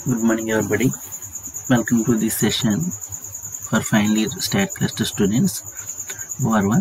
Good morning, everybody. Welcome to this session for final year stat cluster students. OR1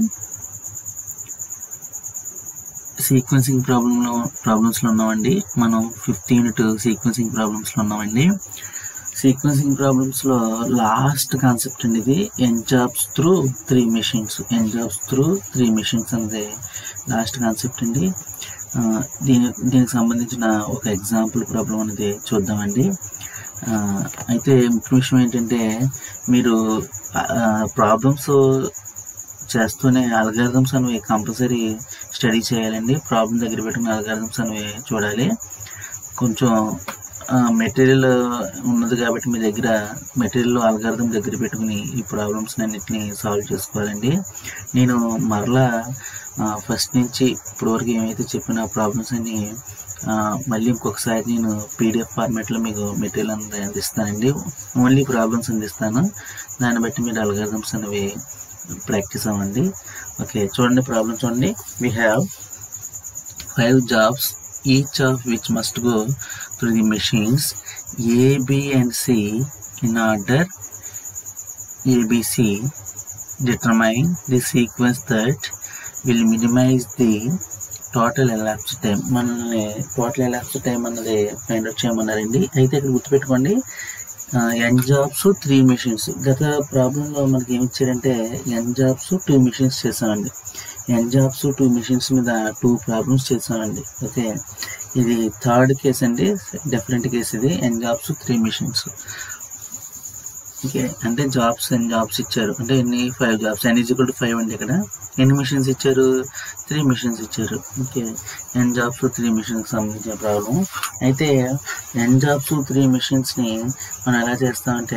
sequencing ప్రాబ్లంలో ప్రాబ్లమ్స్లో ఉన్నామండి మనం fifth unit sequencing ప్రాబ్లమ్స్లో ఉన్నామండి sequencing ప్రాబ్లమ్స్లో last concept అండి ఇది N jobs through three machines N jobs through three machines అనేది last concept అండి ఆ, దీని దీనికి సంబంధించిన ఒక ఎగ్జాంపుల్ ప్రాబ్లం అనేది చూద్దామండి ఆ, అయితే ముఖ్య విషయం ఏంటంటే మీరు ప్రాబ్లమ్స్ చేస్తూనే అల్గారిథమ్స్ అనేవి కంపల్సరీ స్టడీ చేయాలండి ప్రాబ్లం దగ్గర పెట్టుకుని అల్గారిథమ్స్ అనేవి చూడాలి కొంచెం మెటీరియల్ ఉన్నది కాబట్టి మీ దగ్గర మెటీరియల్ అల్గారిథం దగ్గర పెట్టుకుని ఈ ప్రాబ్లమ్స్ అన్నిటిని సాల్వ్ చేసుకోవాలండి నేను మరలా ఫస్ట్ నుంచి ఇప్పటివరకు ఏమైతే చెప్పిన ప్రాబ్లమ్స్ అన్ని ఆ, మళ్ళీ ఇంకొకసారి నేను పీడిఎఫ్ ఫార్మాట్లో మీకు మెటీరియల్ అనేది అందిస్తానండి ఓన్లీ ప్రాబ్లమ్స్ అందిస్తాను దాన్ని బట్టి మీరు అల్గారిథమ్స్ అనేవి ప్రాక్టీస్ అవ్వండి ఓకే చూడండి ప్రాబ్లం చూడండి we have five jobs each of which must go through the machines A B and C in order ABC determine the sequence that will minimize the total elapse time మనల్ని total elapse time అన్నది find out చేయమన్నారండి అయితే ఇక్కడ గుర్తుపెట్టుకోండి ఎన్ jobs three machines గత ప్రాబ్లంలో మనకి ఏమి ఇచ్చారంటే ఎన్ జాబ్స్ టూ మెషిన్స్ చేసామండి ఎన్ జాబ్స్ టూ మెషిన్స్ మీద టూ ప్రాబ్లమ్స్ చేసామండి ఓకే ఇది థర్డ్ కేస్ అండి డిఫరెంట్ కేస్ ఇది N jobs three machines okay అంటే జాబ్స్ ఎన్ని జాబ్స్ ఇచ్చారు అంటే ఎన్ని five jobs N equal to five అండి ఇక్కడ ఎన్ని మిషన్స్ ఇచ్చారు త్రీ మిషన్స్ ఇచ్చారు ఓకే ఎన్ జాబ్స్ త్రీ మిషన్కి సంబంధించిన ప్రాబ్లం అయితే ఎన్ జాబ్స్ త్రీ మిషన్స్ని మనం ఎలా చేస్తామంటే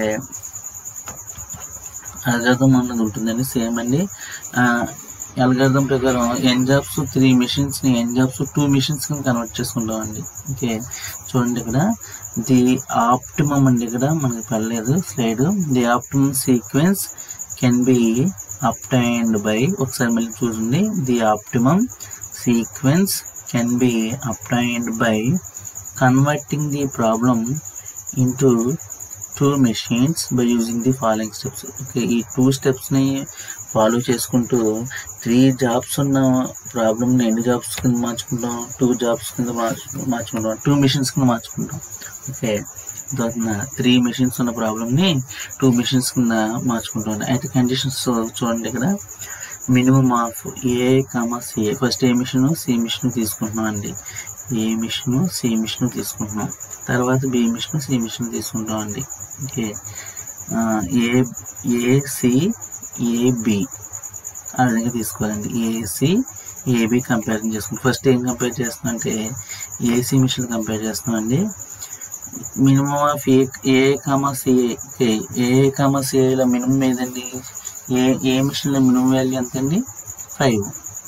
అల్గార్థం అన్నది ఉంటుందండి సేమ్ అండి అల్గార్థం ప్రకారం ఎన్ జాబ్స్ త్రీ మిషన్స్ని ఎన్ జాబ్స్ టూ మిషన్స్ కింద కన్వర్ట్ చేసుకుంటామండి ఓకే చూడండి ఇక్కడ ది ఆప్టిమమ్ అండి ఇక్కడ మనకి పర్లేదు slide the optimum sequence can be obtained by ఒకసారి మళ్ళీ చూడండి the optimum sequence can be obtained by converting the problem into two machines by using the following steps okay ఈ టూ స్టెప్స్ని ఫాలో చేసుకుంటూ త్రీ జాబ్స్ ఉన్న ప్రాబ్లమ్ని ఎన్ని jobs కింద మార్చుకుంటాం టూ జాబ్స్ కింద మార్చు మార్చుకుంటాం టూ మిషన్స్ కింద మార్చుకుంటాం ఓకే తర్వాత త్రీ మెషిన్స్ ఉన్న ప్రాబ్లమ్ని టూ మెషిన్స్ కింద మార్చుకుంటాం అయితే కండిషన్స్ చూడండి ఇక్కడ minimum of A comma C first A machine C machine తీసుకుంటున్నాం అండి ఏ మిషన్ సి మిషన్ తీసుకుంటున్నాం తర్వాత బి మిషన్ సి మిషన్ తీసుకుంటాం అండి ఓకే ఆ, ఏ ఏసి ఏబి ఆ విధంగా తీసుకోవాలండి ఏసి ఏబి కంపేర్ చేసుకుంటాం ఫస్ట్ ఏం కంపేర్ చేస్తున్నాం అంటే ఏసీ మిషన్ కంపేర్ చేస్తున్నాం అండి minimum of A A comma CA A comma సిఏలో మినిమం ఏదండి ఏ ఏ మిషన్లో మినిమం వాల్యూ ఎంత అండి ఫైవ్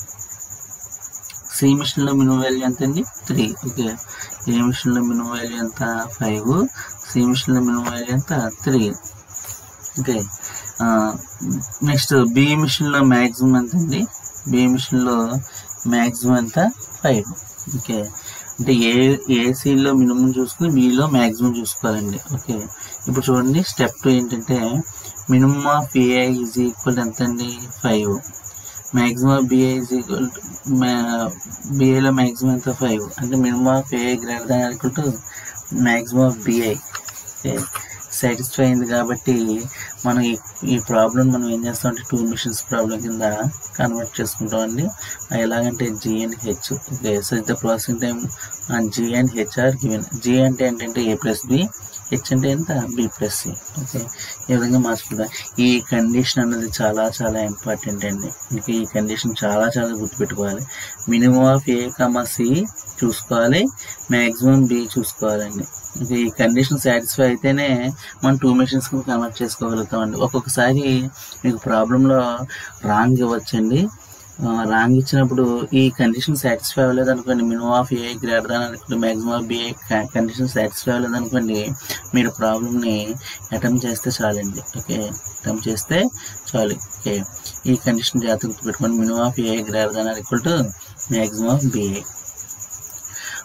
సి మిషన్లో మినిమం వాల్యూ ఎంత అండి త్రీ ఓకే ఏ మిషన్లో మినిమం వాల్యూ ఎంత ఫైవ్ సి మిషన్లో మినిమం వాల్యూ ఎంత త్రీ ఓకే నెక్స్ట్ బి మిషన్లో మ్యాక్సిమం ఎంత అండి బి మిషన్లో మ్యాక్సిమం ఎంత ఫైవ్ ఓకే అంటే ఏ ఏసీలో మినిమం చూసుకుని బిలో మ్యాక్సిమం చూసుకోవాలండి ఓకే ఇప్పుడు చూడండి స్టెప్ టూ ఏంటంటే minimum of AI is equal ఎంత అండి five maximum of BI is equal బిఐలో మ్యాక్సిమం ఎంత ఫైవ్ అంటే minimum of AI greater than equal to maximum of BI satisfy అయింది కాబట్టి మనం ఈ ఈ ప్రాబ్లం మనం ఏం చేస్తామంటే టూ మిషన్స్ ప్రాబ్లం కింద కన్వర్ట్ చేసుకుంటాం అండి అది ఎలాగంటే G and H okay so the processing time and G and H are given G అంటే ఏంటంటే ఏ ప్లస్ బి హెచ్ అంటే ఎంత బి ప్లస్ సి ఓకే ఈ విధంగా మార్చుకుంటాం ఈ కండిషన్ అనేది చాలా చాలా ఇంపార్టెంట్ అండి ఇంకా ఈ కండిషన్ చాలా చాలా గుర్తుపెట్టుకోవాలి minimum of A comma C చూసుకోవాలి మ్యాక్సిమం బి చూసుకోవాలండి ఇంకా ఈ కండిషన్ సాటిస్ఫై అయితేనే మనం టూ మెషిన్స్ కింద కన్వర్ట్ చేసుకోగలుగుతామండి ఒక్కొక్కసారి మీకు ప్రాబ్లంలో రాంగ్ ఇవ్వచ్చండి రాంగ్ ఇచ్చినప్పుడు ఈ కండిషన్ సాటిస్ఫై అవ్వలేదు అనుకోండి minimum of A greater than అనుకోండి maximum of B A condition satisfy అవ్వలేదు అనుకోండి మీరు ప్రాబ్లమ్ని అటెంప్ట్ చేస్తే చాలండి ఓకే అటెంప్ట్ చేస్తే చాలు ఓకే ఈ కండిషన్ జాగ్రత్తగా పెట్టుకోండి minimum of A greater than equal to maximum of B A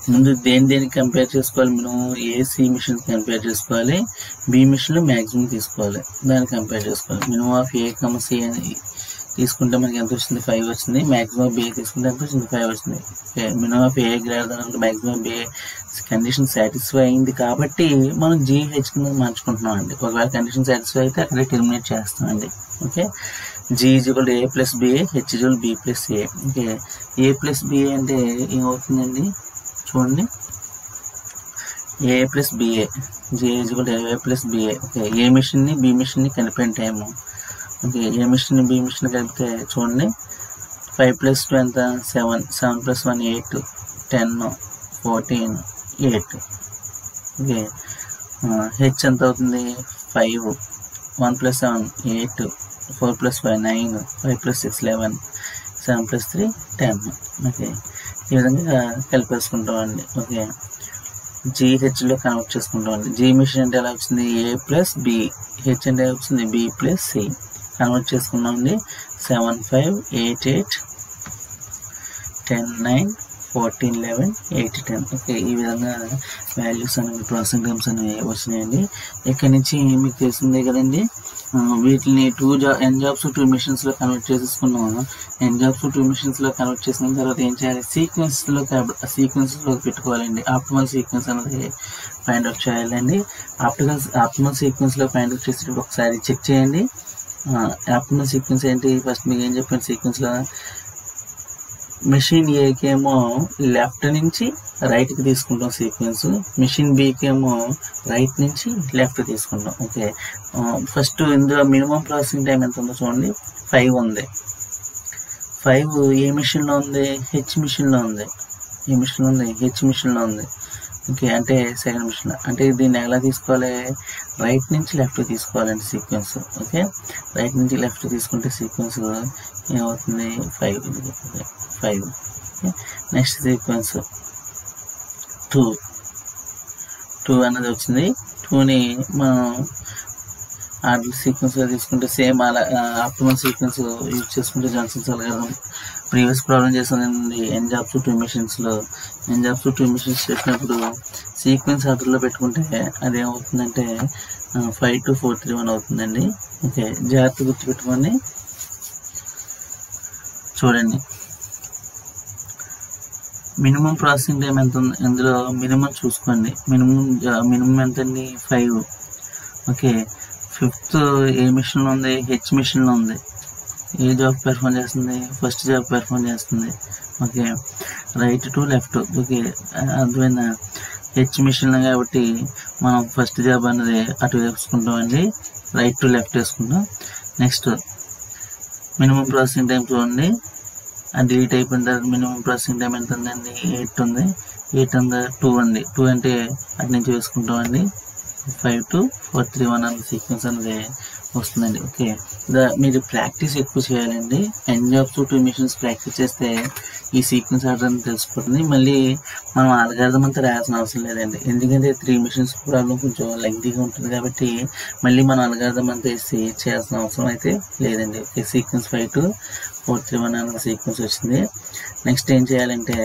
ముందు దేని దేనికి కంపేర్ చేసుకోవాలి మనం ఏ సి మిషన్ కంపేర్ చేసుకోవాలి బి మిషన్లో మ్యాక్సిమం తీసుకోవాలి దాన్ని కంపేర్ చేసుకోవాలి minimum of A comma C అని తీసుకుంటే మనకి ఎంత వచ్చింది ఫైవ్ వచ్చింది మ్యాక్సిమం బి తీసుకుంటే ఎంత వచ్చింది ఫైవ్ వచ్చింది మినిమం ఆఫ్ ఏ గ్రేటర్ దాని మ్యాక్సిమం బి కండిషన్ సాటిస్ఫై అయింది కాబట్టి మనం జీహెచ్ కింద మార్చుకుంటున్నాం అండి ఒకవేళ కండిషన్ సాటిస్ఫై అయితే అక్కడే టెర్మినేట్ చేస్తామండి okay G equal A plus B A H equal B plus A okay A plus B A అంటే ఏమవుతుందండి చూడండి A plus B A J equal A plus B A okay A మిషన్ని బి మిషన్ని కలిపిన time okay A machine B machine కలిపితే చూడండి five plus two ఎంత seven seven plus one eight ten fourteen eight okay H ఎంత అవుతుంది five one plus seven eight four plus five nine five plus six eleven seven plus three ten okay ఈ విధంగా కలిపేసుకుంటామండి okay జీహెచ్లో connect చేసుకుంటామండి G machine అంటే ఎలా వచ్చింది ఏ ప్లస్ బి హెచ్ అంటే వచ్చింది బి ప్లస్ సి కన్వర్ట్ చేసుకున్నామండి seven five eight eight ten nine fourteen eleven eight ten okay ఈ విధంగా వాల్యూస్ అనేవి ప్రాసెసింగ్ టైమ్స్ అనేవి వచ్చినాయండి ఇక్కడ నుంచి మీకు తెలిసిందే కదండి ఆ, వీటిని టూ జా ఎన్ జాబ్స్ టూ మిషన్స్లో కన్వర్ట్ చేసేసుకున్నాం ఎన్ జాబ్స్ టూ మిషన్స్లో కన్వర్ట్ చేసిన తర్వాత ఏం చేయాలి సీక్వెన్స్లో సీక్వెన్స్లో పెట్టుకోవాలండి ఆప్టిమల్ సీక్వెన్స్ అనేది ఫైండ్ అవుట్ చేయాలండి ఆప్టిమల్ ఆప్టిమల్ సీక్వెన్స్లో ఫైండ్ అవుట్ చేసేటప్పుడు ఒకసారి చెక్ చేయండి ఆప్టిమల్ సీక్వెన్స్ ఏంటి ఫస్ట్ మీకు ఏం చెప్పాను సీక్వెన్స్లో మెషిన్ ఏకి ఏమో లెఫ్ట్ నుంచి రైట్కి తీసుకుంటాం సీక్వెన్స్ మెషిన్ బికి ఏమో రైట్ నుంచి లెఫ్ట్ తీసుకుంటాం ఓకే ఫస్ట్ ఇందులో మినిమం ప్రాసెసింగ్ టైం ఎంత ఉందో చూడండి ఫైవ్ ఉంది ఫైవ్ ఏ మిషన్లో ఉంది హెచ్ మిషన్లో ఉంది ఏ మిషన్లో ఉంది హెచ్ మిషన్లో ఉంది ఓకే అంటే సెకండ్ మిషన్ అంటే దీన్ని ఎలా తీసుకోవాలి రైట్ నుంచి లెఫ్ట్ తీసుకోవాలండి సీక్వెన్స్ ఓకే రైట్ నుంచి లెఫ్ట్ తీసుకుంటే సీక్వెన్స్ ఏమవుతుంది five five next sequence two two అన్నది వచ్చింది టూని మనం ఆర్డర్ సీక్వెన్స్గా తీసుకుంటే సేమ్ అలా ఆప్టిమల్ సీక్వెన్స్ యూజ్ చేసుకుంటే జాన్సన్స్ అలగడం ప్రీవియస్ ప్రాబ్లం చేసిందండి ఎన్ జాబ్స్ టూ మిషన్స్లో ఎన్ జాబ్స్ టూ మిషన్స్ చేసినప్పుడు సీక్వెన్స్ ఆర్డర్లో పెట్టుకుంటే అది ఏమవుతుందంటే five two four three one అవుతుందండి ఓకే జాగ్రత్త గుర్తుపెట్టుకొని చూడండి మినిమం ప్రాసెసింగ్ టైం ఎంత ఉంది ఇందులో మినిమం చూసుకోండి మినిమం మినిమం ఎంత అండి ఫైవ్ ఓకే ఫిఫ్త్ ఏ మిషన్లో ఉంది హెచ్ మిషన్లో ఉంది ఏ జాబ్ పెర్ఫామ్ చేస్తుంది ఫస్ట్ జాబ్ పెర్ఫామ్ చేస్తుంది okay right to left okay అర్థమైందా హెచ్ మిషన్ కాబట్టి మనం ఫస్ట్ జాబ్ అనేది అటు వేసుకుంటామండి రైట్ టు లెఫ్ట్ వేసుకుంటాం నెక్స్ట్ మినిమం ప్రాసెసింగ్ టైం చూడండి అది డిలీట్ అయిపోయిన తర్వాత మినిమం ప్రాసెసింగ్ టైం ఎంత ఉందండి ఎయిట్ ఉంది ఎయిట్ ఉంది టూ అండి టూ అంటే అటు నుంచి వేసుకుంటామండి five two four three one అన్న సీక్వెన్స్ అనేది వస్తుందండి ఓకే ద మీరు ప్రాక్టీస్ ఎక్కువ చేయాలండి N jobs two machines practice చేస్తే ఈ సీక్వెన్స్ ఆర్డర్ అని తెలిసిపోతుంది మళ్ళీ మనం అలగార్థం అంతా రాయాల్సిన అవసరం లేదండి ఎందుకంటే త్రీ మిషన్స్ ప్రాబ్లం కొంచెం లెంగ్తీగా ఉంటుంది కాబట్టి మళ్ళీ మనం అలగార్థం అంతా వేసి చేయాల్సిన అవసరం అయితే లేదండి okay sequence five two four three one అన్న సీక్వెన్స్ వచ్చింది నెక్స్ట్ ఏం చేయాలంటే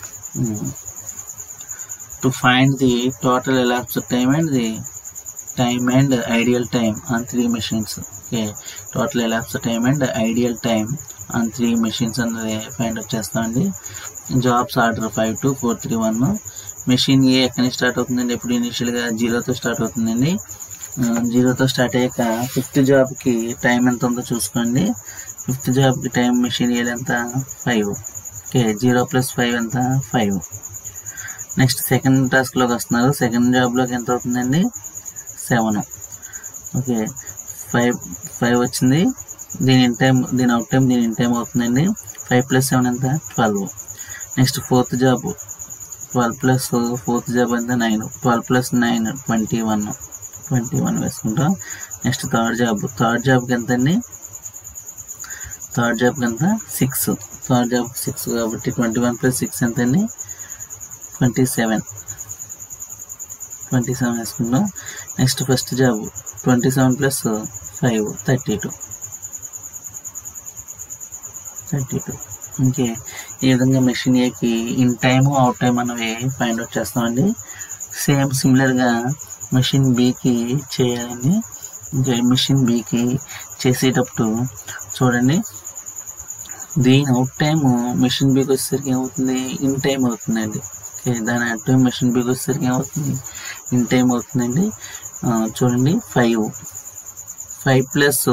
to find the total elapsed time and the time and ideal time on three machines okay total elapsed time and ideal time on three machines అన్నది find out చేస్తామండి jobs order five two four three one machine A ఎక్కడి నుంచి start అవుతుందండి ఎప్పుడు ఇనిషియల్గా జీరోతో start అవుతుందండి జీరోతో స్టార్ట్ అయ్యాక ఫిఫ్త్ జాబ్కి టైం ఎంత ఉందో చూసుకోండి ఫిఫ్త్ జాబ్కి టైం మెషిన్ ఏది ఎంత five okay zero plus five ఎంత ఫైవ్ నెక్స్ట్ సెకండ్ టాస్క్లోకి వస్తున్నారు సెకండ్ జాబ్లోకి ఎంత అవుతుందండి సెవెన్ ఓకే ఫైవ్ ఫైవ్ వచ్చింది దీని ఇన్ టైం దీని అవుట్ టైం దీని ఇన్ టైం అవుతుందండి ఫైవ్ ప్లస్ సెవెన్ ఎంత twelve next fourth job twelve plus fourth job ఎంత nine twelve plus nine twenty one twenty one వేసుకుంటాం నెక్స్ట్ థర్డ్ జాబ్ థర్డ్ జాబ్కి ఎంత అండి థర్డ్ జాబ్కి ఎంత సిక్స్ థర్డ్ జాబ్ సిక్స్ కాబట్టి ట్వంటీ వన్ ప్లస్ సిక్స్ ఎంత అండి ట్వంటీ సెవెన్ ట్వంటీ సెవెన్ వేసుకుందాం next first job twenty seven plus five thirty two thirty two okay ఈ విధంగా మెషిన్ ఏకి ఇన్ టైము అవుట్ టైం అనేవి ఫైండ్ అవుట్ చేస్తామండి same సిమిలర్గా మెషిన్ బికి చేయాలండి ఇంకా మెషిన్ బికి చేసేటప్పుడు చూడండి దీని అవుట్ టైం మెషిన్ బికి వచ్చేసరికి ఏమవుతుంది ఇన్ టైం అవుతుందండి ఓకే దాని అవుట్ టైం మెషిన్ బికి వచ్చేసరికి ఏమవుతుంది ఇన్ టైం అవుతుందండి ఆ, చూడండి five five plus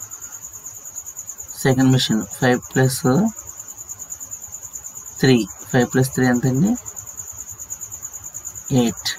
second machine five plus three five plus three ఎంతండి ఎయిట్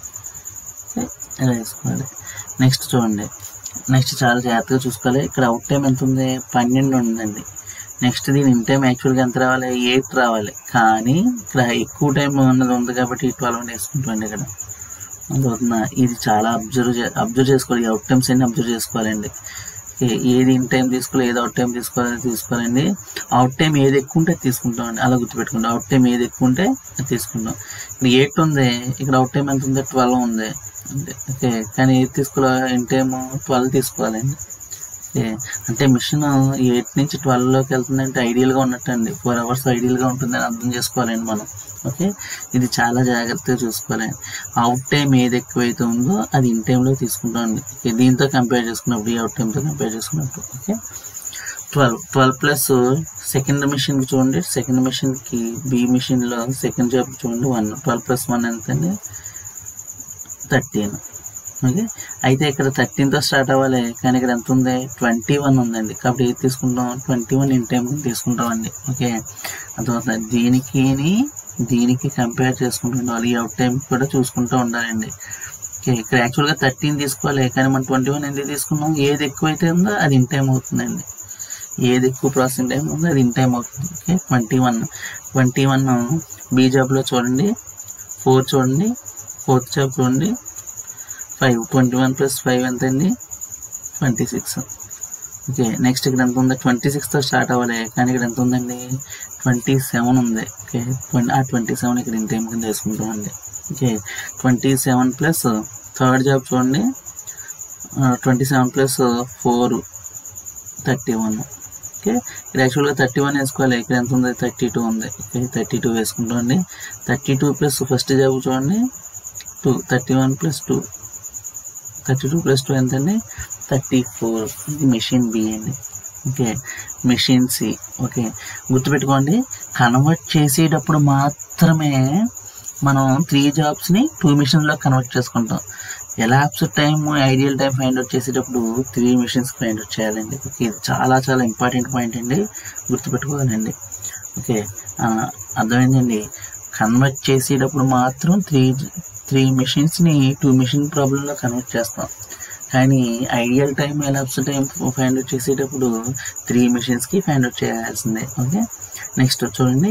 ఇలా వేసుకోవాలి నెక్స్ట్ చూడండి నెక్స్ట్ చాలా జాగ్రత్తగా చూసుకోవాలి ఇక్కడ అవుట్ టైం ఎంత ఉంది పన్నెండు ఉందండి నెక్స్ట్ దీని ఇన్ టైం యాక్చువల్గా ఎంత రావాలి ఎయిట్ రావాలి కానీ ఇక్కడ ఎక్కువ టైం ఉన్నది ఉంది కాబట్టి ట్వెల్వ్ అని వేసుకుంటామండి ఇక్కడ అందువలన ఇది చాలా అబ్జర్వ్ అబ్జర్వ్ చేసుకోవాలి అవుట్ టైమ్స్ అన్ని అబ్జర్వ్ చేసుకోవాలండి ఏ- ఏది ఇన్ టైం తీసుకోవాలి ఏది అవుట్ టైం తీసుకోవాలి తీసుకోవాలండి అవుట్ టైం ఏది ఎక్కువ ఉంటే అది తీసుకుంటాం అలా గుర్తుపెట్టుకుంటాం అవుట్ టైం ఏది ఎక్కువ ఉంటే అది తీసుకుంటాం ఇక్కడ ఎయిట్ ఉంది ఇక్కడ అవుట్ టైం ఎంత ఉంది ట్వెల్వ్ ఉంది అంటే ఓకే కానీ ఏది తీసుకోవాలి ఇన్ టైం ట్వెల్వ్ తీసుకోవాలండి ఓకే అంటే మిషన్ ఎయిట్ నుంచి ట్వెల్వ్లోకి వెళ్తుందంటే ఐడియల్గా ఉన్నట్టు అండి ఫోర్ అవర్స్ ఐడియల్గా ఉంటుందని అర్థం చేసుకోవాలండి మనం ఓకే ఇది చాలా జాగ్రత్తగా చూసుకోవాలి అవుట్ టైం ఏది ఎక్కువైతే ఉందో అది ఇన్ టైంలో తీసుకుంటామండి ఓకే దీంతో కంపేర్ చేసుకున్నప్పుడు ఈ అవుట్ టైంతో కంపేర్ చేసుకున్నప్పుడు okay twelve twelve plus second మిషన్కి చూడండి సెకండ్ మిషన్కి బి మిషన్లో సెకండ్ జాబ్ చూడండి వన్ ట్వెల్వ్ ప్లస్ వన్ ఎంత అండి థర్టీన్ ఓకే అయితే ఇక్కడ థర్టీన్తో స్టార్ట్ అవ్వాలి కానీ ఇక్కడ ఎంత ఉంది ట్వంటీ వన్ ఉందండి కాబట్టి ఏది తీసుకుంటాం ట్వంటీ వన్ ఇన్ టైం తీసుకుంటామండి ఓకే అర్థమవుతుంది దీనికి దీనికి కంపేర్ చేసుకుంటూ ఉండాలి ఈ అవుట్ టైం కూడా చూసుకుంటూ ఉండాలండి ఓకే ఇక్కడ యాక్చువల్గా థర్టీన్ తీసుకోవాలి కానీ మనం ట్వంటీ వన్ ఎందుకు తీసుకున్నాం ఏది ఎక్కువైతే ఉందో అది ఇన్ టైం అవుతుందండి ఏది ఎక్కువ ప్రాసెసింగ్ టైం ఉందో అది ఇన్ టైం అవుతుంది okay twenty one twenty one B జాబ్లో చూడండి ఫోర్ చూడండి ఫోర్త్ జాబ్ చూడండి five twenty one plus five ఎంత అండి ట్వంటీ సిక్స్ ఓకే నెక్స్ట్ ఇక్కడ ఎంత ఉంది ట్వంటీ సిక్స్తో స్టార్ట్ అవ్వాలి కానీ ఇక్కడ ఎంత ఉందండి ట్వంటీ సెవెన్ ఉంది ఓకే ఆ ట్వంటీ సెవెన్ ఇక్కడ ఇన్ టైం కింద వేసుకుంటామండి okay twenty seven plus third job చూడండి twenty seven plus four thirty one okay ఇక్కడ యాక్చువల్గా థర్టీ వన్ వేసుకోవాలి ఇక్కడ ఎంత ఉంది థర్టీ టూ ఉంది ఓకే థర్టీ టూ వేసుకుంటామండి thirty two plus first job చూడండి two thirty one plus two thirty two plus two ఎంత అండి థర్టీ ఫోర్ ఇది మెషిన్ బి అండి ఓకే మెషిన్ సి ఓకే గుర్తుపెట్టుకోండి కన్వర్ట్ చేసేటప్పుడు మాత్రమే మనం త్రీ జాబ్స్ని టూ మిషన్లో కన్వర్ట్ చేసుకుంటాం elapsed time ideal time find out చేసేటప్పుడు త్రీ మిషన్స్ ఫైండ్ అవుట్ చేయాలండి ఓకే ఇది చాలా చాలా ఇంపార్టెంట్ పాయింట్ అండి గుర్తుపెట్టుకోవాలండి ఓకే ఆ, అర్థమైందండి కన్వర్ట్ చేసేటప్పుడు మాత్రం త్రీ త్రీ మిషన్స్ని టూ మిషన్ ప్రాబ్లంలో కన్వర్ట్ చేస్తాం కానీ ideal time elapsed time find out చేసేటప్పుడు త్రీ మిషన్స్కి ఫైండ్ అవుట్ చేయాల్సిందే ఓకే నెక్స్ట్ చూడండి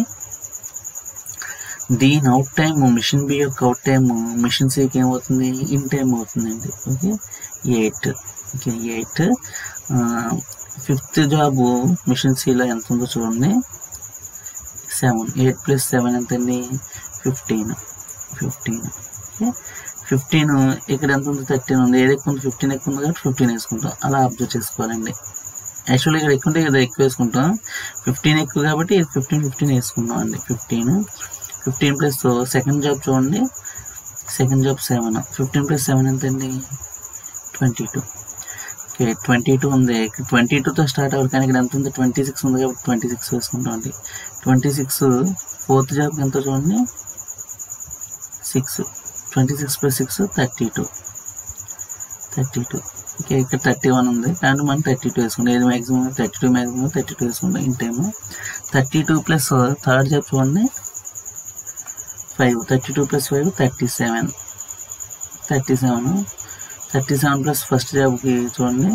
దీని అవుట్ టైం మిషన్ బి యొక్క అవుట్ టైం మిషన్ సికి ఏమవుతుంది ఇన్ టైం అవుతుందండి okay eight okay eight fifth job machine సిలో ఎంత ఉందో చూడండి సెవెన్ ఎయిట్ ప్లస్ సెవెన్ ఎంత అండి ఫిఫ్టీన్ ఫిఫ్టీన్ ఓకే ఫిఫ్టీన్ ఇక్కడ ఎంత ఉంది థర్టీన్ ఉంది ఏది ఎక్కువ ఉంది ఫిఫ్టీన్ ఎక్కువ ఉంది కాబట్టి ఫిఫ్టీన్ వేసుకుంటాం అలా అబ్జర్వ్ చేసుకోవాలండి యాక్చువల్లీ ఇక్కడ ఎక్కువ ఉంటే కదా ఎక్కువ వేసుకుంటాం ఫిఫ్టీన్ ఎక్కువ కాబట్టి ఫిఫ్టీన్ ఫిఫ్టీన్ వేసుకుంటాం అండి fifteen fifteen plus second job చూడండి second job seven fifteen plus seven ఎంత అండి twenty two okay twenty two ఉంది ట్వంటీ టూతో స్టార్ట్ అవ్వాలి కానీ ఇక్కడ ఎంత ఉంది ట్వంటీ సిక్స్ ఉంది కాబట్టి ట్వంటీ సిక్స్ వేసుకుంటాం అండి ట్వంటీ సిక్స్ ఫోర్త్ జాబ్ ఎంత చూడండి six twenty six plus six thirty two thirty two okay ఇక్కడ థర్టీ వన్ ఉంది కానీ మనం థర్టీ టూ వేసుకుంటాం ఏది maximum thirty two maximum thirty two వేసుకుంటాం in time thirty two plus third job చూడండి five thirty two plus five thirty seven thirty seven thirty seven plus first జాబ్కి చూడండి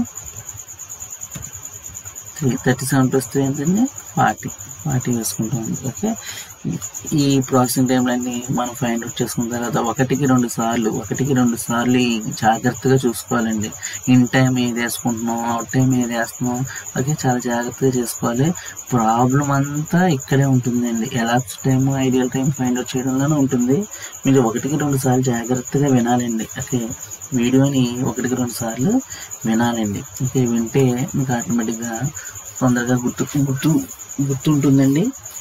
three thirty seven plus three ఎంతండి forty forty వేసుకుంటామండి okay ఈ processing టైంలో అన్ని మనం ఫైండ్ అవుట్ చేసుకున్న తర్వాత ఒకటికి రెండు సార్లు ఒకటికి రెండు సార్లు ఈ జాగ్రత్తగా చూసుకోవాలండి ఇన్ టైం ఏది వేసుకుంటున్నాం అవుట్ టైం ఏది వేస్తున్నాం ఓకే చాలా జాగ్రత్తగా చేసుకోవాలి ప్రాబ్లం అంతా ఇక్కడే ఉంటుందండి elapsed time ideal time find out చేయడంలోనే ఉంటుంది మీరు ఒకటికి రెండు సార్లు జాగ్రత్తగా వినాలండి ఓకే వీడియోని ఒకటికి రెండు సార్లు వినాలండి ఓకే వింటే మీకు ఆటోమేటిక్గా తొందరగా గుర్తు గుర్తు గుర్తుంటుందండి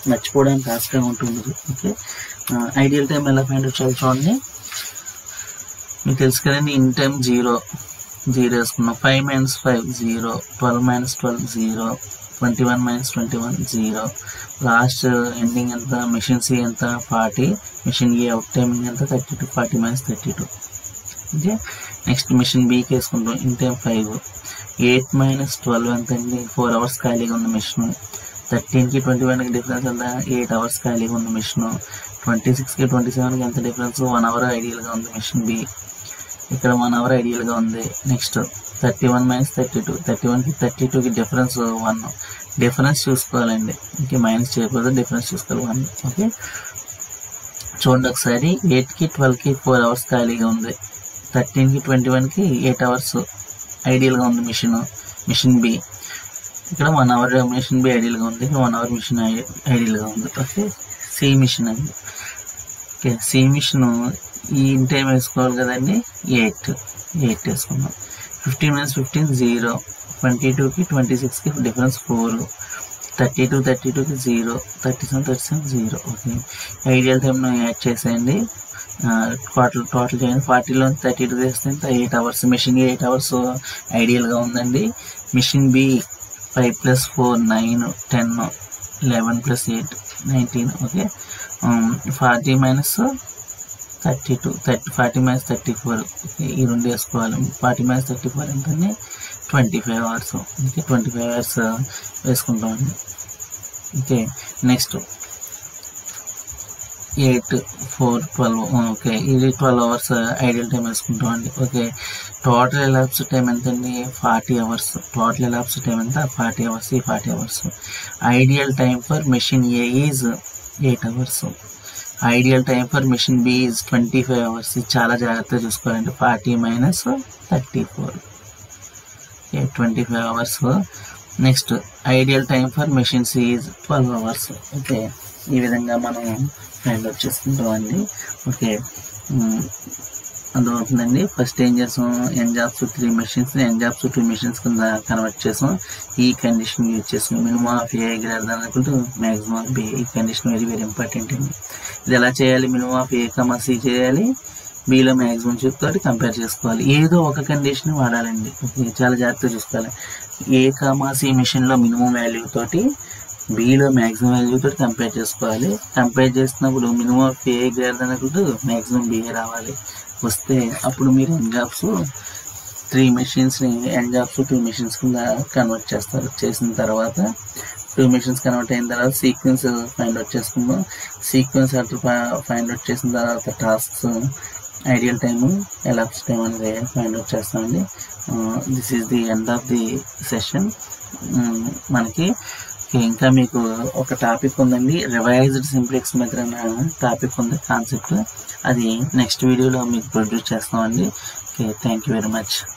మర్చిపోవడానికి ఆస్కారం ఉంటుంది ఓకే ఐడియల్ టైం ఎలా ఫైండ్ అవుట్ చేయాలి చూడండి మీకు తెలుసు కదండి ఇన్ టైం జీరో జీరో వేసుకున్నాం five minus five zero twelve minus twelve zero twenty one minus twenty one zero last ending ఎంత మిషన్ సి ఎంత forty machine A out timing ఎంత thirty two forty minus thirty two okay next machine బీకి వేసుకుంటాం in time five eight minus twelve ఎంత అండి four hours ఖాళీగా ఉన్న machine థర్టీన్కి twenty వన్కి డిఫరెన్స్ ఎంత ఎయిట్ అవర్స్ ఖాళీగా ఉన్న మిషన్ ట్వంటీ సిక్స్కి ట్వంటీ సెవెన్కి ఎంత డిఫరెన్స్ వన్ అవర్ ఐడియల్గా ఉంది మిషన్ బి ఇక్కడ వన్ అవర్ ఐడియల్గా ఉంది next thirty one minus thirty two thirty వన్కి థర్టీ టూకి డిఫరెన్స్ వన్ డిఫరెన్స్ చూసుకోవాలండి ఇంకే మైనస్ చేయకూడదు డిఫరెన్స్ చూసుకోవాలి వన్ ఓకే చూడండి ఒకసారి ఎయిట్కి ట్వెల్వ్కి ఫోర్ అవర్స్ ఖాళీగా ఉంది థర్టీన్కి ట్వంటీ వన్కి ఎయిట్ అవర్స్ ఐడియల్గా ఉంది మిషన్ మిషన్ బి ఇక్కడ వన్ అవర్ మిషన్ బి ఐడియల్గా ఉంది ఇక్కడ వన్ అవర్ మిషన్ ఐడియల్గా ఉంది ఓకే సి మిషన్ అండి ఓకే సి మిషన్ ఈ టైం వేసుకోవాలి కదండి ఎయిట్ ఎయిట్ వేసుకున్నాం fifteen minutes fifteen zero twenty టూకి ట్వంటీ సిక్స్కి difference four thirty two thirty టూకి zero thirty seven thirty seven zero okay ideal టైంను యాడ్ చేసేయండి టోటల్ టోటల్ చేయండి ఫార్టీలో థర్టీ టూ చేస్తే eight hours machine eight hours ఐడియల్గా ఉందండి machine B five plus four nine ten eleven plus eight nineteen okay forty minus thirty two thirty forty minus thirty four okay ఈ రెండు వేసుకోవాలి forty minus thirty four ఎంతండి twenty five hours okay twenty five hours వేసుకుంటామండి okay next eight four twelve okay ఇది twelve hours ideal time వేసుకుంటామండి okay total elapse time ఎంతండి forty hours total elapse time ఎంత forty hours ఈ forty hours ideal time for machine A is eight hours ideal time for machine B is twenty five hours ఇది చాలా జాగ్రత్తగా చూసుకోవాలండి forty minus thirty four twenty five hours next ideal time for machine C is twelve hours okay ఈ విధంగా మనం find out చేసుకుంటామండి okay అర్థమవుతుందండి first ఏం చేసాం N jobs three machines N jobs two machines కింద కన్వర్ట్ చేసాం ఈ కండిషన్ యూజ్ చేసాం minimum of A greater than అనుకుంటూ మ్యాక్సిమం ఆఫ్ బి ఈ కండిషన్ వెరీ వెరీ ఇంపార్టెంట్ అండి ఇది ఎలా చేయాలి minimum of A comma C చేయాలి బిలో మ్యాక్సిమం తోటి కంపేర్ చేసుకోవాలి ఏదో ఒక కండిషన్ వాడాలండి ఓకే చాలా జాగ్రత్తగా చూసుకోవాలి ఏ కామా సి మిషన్లో మినిమం వాల్యూ తోటి బిలో మ్యాక్సిమం వాల్యూ తోటి కంపేర్ చేసుకోవాలి కంపేర్ చేసినప్పుడు minimum of A greater than అనుకుంటూ మ్యాక్సిమం బిఏ రావాలి వస్తే అప్పుడు మీరు ఎన్ జాబ్స్ త్రీ మెషిన్స్ని ఎన్ జాబ్స్ టూ మెషిన్స్ కింద కన్వర్ట్ చేస్తారు చేసిన తర్వాత టూ మెషిన్స్ కన్వర్ట్ అయిన తర్వాత సీక్వెన్స్ ఫైండ్ అవుట్ చేసుకుందాం సీక్వెన్స్ అటు ఫైండ్ అవుట్ చేసిన తర్వాత tasks ideal time elapsed time అనేది ఫైండ్ అవుట్ చేస్తామండి this is the end of the session మనకి ఇంకా మీకు ఒక టాపిక్ ఉందండి రివైజ్డ్ సింప్లెక్స్ మెథడ్ అనే టాపిక్ ఉంది కాన్సెప్ట్ అది నెక్స్ట్ వీడియోలో మీకు ప్రొడ్యూస్ చేస్తామండి okay thank you very much